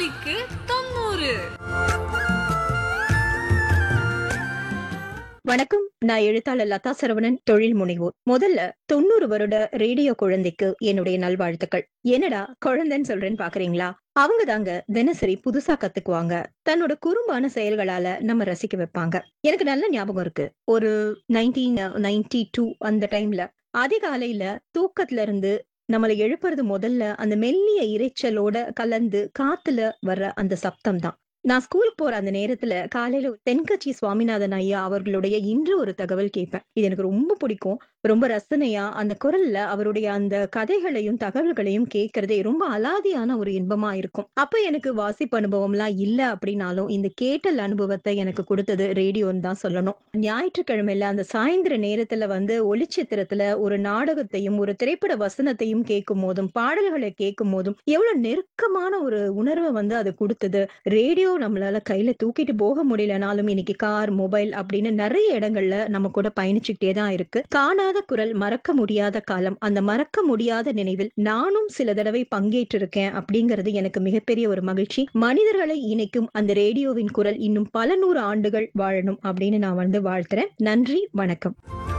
வானொலிக்கு தொண்ணூறு வணக்கம் நான் எழுத்தாளர் லதா சரவணன் தொழில் முனைவோர் முதல்ல தொண்ணூறு வருட ரேடியோ குழந்தைக்கு என்னுடைய நல்வாழ்த்துக்கள் என்னடா குழந்தைன்னு சொல்றேன்னு பாக்குறீங்களா அவங்க தாங்க தினசரி புதுசா கத்துக்குவாங்க தன்னோட குறும்பான செயல்களால நம்ம ரசிக்க வைப்பாங்க எனக்கு நல்ல ஞாபகம் இருக்கு ஒரு நைன்டீன் நைன்டி டூ அந்த டைம்ல அதிகாலையில தூக்கத்துல இருந்து நம்மளை எழுப்புறது முதல்ல அந்த மெல்லிய இரைச்சலோட கலந்து காத்துல வர்ற அந்த சப்தம் தான் நான் ஸ்கூல் போற அந்த நேரத்துல காலையில தென்கட்சி சுவாமிநாதன் ஐயா அவர்களுடைய இன்று ஒரு தகவல் கேட்பேன் இது எனக்கு ரொம்ப பிடிக்கும் ரொம்ப ரசனையா அந்த குரல்ல அவருடைய அந்த கதைகளையும் தகவல்களையும் கேட்கறதே ரொம்ப அலாதியான ஒரு இன்பமா இருக்கும் அப்ப எனக்கு வாசிப்பு அனுபவம்லாம் இல்ல அப்படின்னாலும் இந்த கேட்டல் அனுபவத்தை எனக்கு கொடுத்தது ரேடியோன்னு தான் சொல்லணும் ஞாயிற்றுக்கிழமையில அந்த சாயந்தர நேரத்துல வந்து ஒளிச்சித்திரத்துல ஒரு நாடகத்தையும் ஒரு திரைப்பட வசனத்தையும் கேட்கும் போதும் பாடல்களை கேட்கும் போதும் எவ்வளவு நெருக்கமான ஒரு உணர்வை வந்து அது கொடுத்தது ரேடியோ நம்மளால கையில தூக்கிட்டு போக முடியலனாலும் இன்னைக்கு கார் மொபைல் அப்படின்னு நிறைய இடங்கள்ல நம்ம கூட பயணிச்சுக்கிட்டே தான் இருக்கு காணாத குரல் மறக்க முடியாத காலம் அந்த மறக்க முடியாத நினைவில் நானும் சில தடவை பங்கேற்றிருக்கேன் அப்படிங்கிறது எனக்கு மிகப்பெரிய ஒரு மகிழ்ச்சி மனிதர்களை இணைக்கும் அந்த ரேடியோவின் குரல் இன்னும் பல நூறு ஆண்டுகள் வாழணும் அப்படின்னு நான் வந்து வாழ்த்துறேன் நன்றி வணக்கம்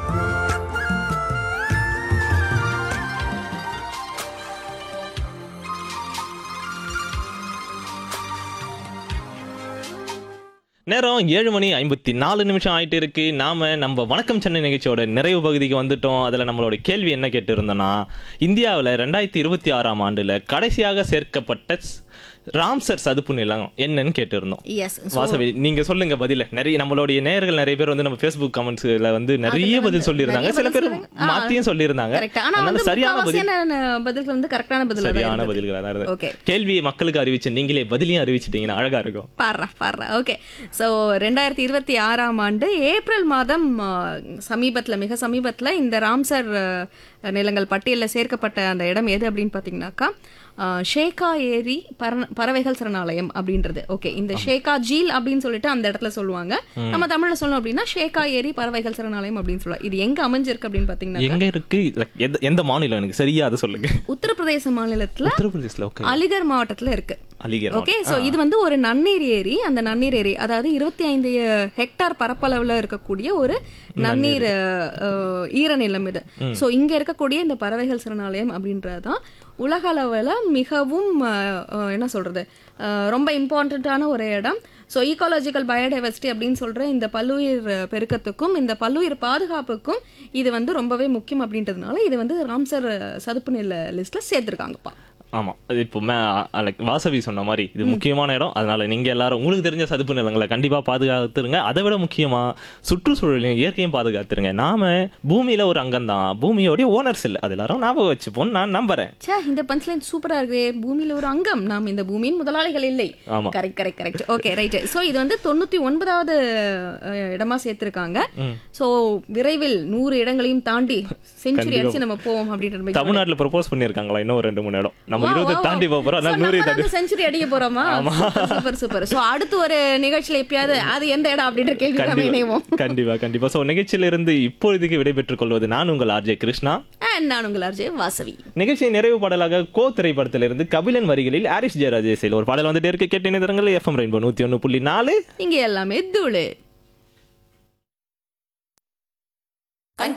நேரம் ஏழு மணி ஐம்பத்தி நாலு நிமிஷம் ஆயிட்டு இருக்கு நாம நம்ம வணக்கம் சென்னை நிகழ்ச்சியோட நிறைவு பகுதிக்கு வந்துட்டோம் அதுல நம்மளோட கேள்வி என்ன கேட்டு இருந்தோம்னா இந்தியாவில் ரெண்டாயிரத்தி இருபத்தி ஆறாம் ஆண்டுல கடைசியாக சேர்க்கப்பட்ட ஸ்- ராம்சர் சதுப்பு நிலம் என்னன்னு கேட்டு இருந்தோம் எஸ் வாசவி நீங்க சொல்லுங்க பதில நிறைய நம்மளுடைய நேயர்கள் நிறைய பேர் வந்து நம்ம ஃபேஸ்புக் கமெண்ட்ஸ்ல வந்து நிறைய பதில் சொல்லியிருந்தாங்க சில பேர் மாத்தியும் சொல்லியிருந்தாங்க கரெக்ட் ஆனா அதனால வந்து சரியான பதில் முக்காவாசியான பதில்கள் வந்து கரெக்டான பதில் சரியான பதில்களா தான் இருந்தது ஓகே கேள்வியை மக்களுக்கு அறிவிச்சு நீங்களே பதிலையும் அறிவிச்சிட்டீங்கன்னா அழகா இருக்கும் பாடுறா பாடுறா ஓகே ஸோ ரெண்டாயிரத்தி இருபத்தி ஆறாம் ஆண்டு ஏப்ரல் மாதம் சமீபத்தில் மிக சமீபத்தில் இந்த ராம்சர் அஹ், நிலங்கள் பட்டியலில் சேர்க்கப்பட்ட அந்த இடம் எது அப்படின்னு பார்த்தீங்கன்னாக்கா அஹ், ஷேகா ஏரி பர பறவைகள் சரணாலயம் அப்படின்றது ஓகே இந்த ஷேகா ஜீல் அப்படின்னு சொல்லிட்டு அந்த இடத்துல சொல்லுவாங்க நம்ம தமிழ்ல சொல்லணும் அப்படின்னா ஷேகா ஏரி பறவைகள் சரணாலயம் அப்படின்னு சொல்லலாம் இது எங்க அமைஞ்சிருக்கு அப்படின்னு பார்த்தீங்கன்னா எங்க இருக்கு எந்த- எந்த மாநிலம் எனக்கு சரியா அதை சொல்லுங்க உத்தரப்பிரதேச மாநிலத்துல உத்தரப்பிரதேஷ்ல ஓகே அலிகர் மாவட்டத்துல இருக்கு அலிகர் ஓகே சோ இது வந்து ஒரு நன்னீர் ஏரி அந்த நன்னீர் ஏரி அதாவது இருபத்தி ஐந்து ஹெக்டார் பரப்பளவுல இருக்கக்கூடிய ஒரு நன்னீர் அஹ், ஈரநிலம் இது சோ இங்க இருக்கக்கூடிய இந்த பறவைகள் சரணாலயம் அப்படின்றதுதான் உலக அளவுல மிகவும் அஹ், அஹ், என்ன சொல்றது அஹ், ரொம்ப இம்பார்ட்டண்ட்டான ஒரு இடம் ஸோ ஈகாலஜிக்கல் பயோடைவர்சிட்டி அப்படின்னு சொல்ற இந்த பல்லுயிர் அஹ், பெருக்கத்துக்கும் இந்த பல்லுயிர் பாதுகாப்புக்கும் இது வந்து ரொம்பவே முக்கியம் அப்படின்றதுனால இது வந்து ராம்சர் அஹ், சதுப்பு நில லிஸ்ட்ல சேர்த்திருக்காங்கப்பா ஆமா அது இப்போ மே like வாசவி சொன்ன மாதிரி இது முக்கியமான இடம் அதனால நீங்க எல்லாரும் உங்களுக்கு தெரிஞ்ச சதுப்பு நிலங்களை கண்டிப்பா பாதுகாத்துருங்க அதை விட முக்கியமா சுற்றுச்சூழலையும் இயற்கையும் பாதுகாத்துருங்க நாம பூமியில ஒரு அங்கம் தான் பூமியோடைய ஓனர்ஸ் இல்லை அது எல்லாரும் ஞாபகம் வச்சுப்போம் நான் நம்புறேன் ச்சே இந்த பஞ்ச்லைன் சூப்பரா இருக்குதே பூமியில ஒரு அங்கம் நாம் இந்த பூமியின் முதலாளிகள் இல்லை ஆமா. Correct correct correct okay right so இது வந்து தொண்ணூத்தி ஒன்பதாவது அஹ், இடமா சேர்த்திருக்காங்க சோ விரைவில் நூறு இடங்களையும் தாண்டி செஞ்சுரி அடிச்சு நம்ம போவோம் அப்படின்ற மாதிரி தமிழ்நாட்டுல ப்ரொபோஸ் பண்ணிருக்காங்களா இன்னும் ஒரு ரெண்டு மூணு இடம் நம்ம இருபது தாண்டி போக போறோம் அதனால நூறு தாண்டி செஞ்சுரி அடிக்க போறோமா சூப்பர் சூப்பர் சோ அடுத்து ஒரு நிகழ்ச்சியில எப்பயாவது அது எந்த இடம் அப்படின்ற கேள்வி நம்ம இணைவோம் கண்டிப்பா கண்டிப்பா கண்டிப்பா சோ நிகழ்ச்சியிலிருந்து இப்பொழுதுக்கு விடைபெற்றுக் கொள்வது நான் உங்கள் ஆர்ஜே கிருஷ்ணா And நான் உங்கள் அர்ஜய் வாசவி நிகழ்ச்சியின் நிறைவு பாடலாக கோ திரைப்படத்திலிருந்து கபிலன் வரிகளில் ஆரிஸ் ஜெயராஜ் இசையில் ஒரு பாடல் வந்துட்டே இருக்கு கேட்டு இணையதரங்கள் எஃப்எம் ரெயின்போ நூத்தி ஒன்னு புள்ளி நாலு இங்க எல்லாமே தூளு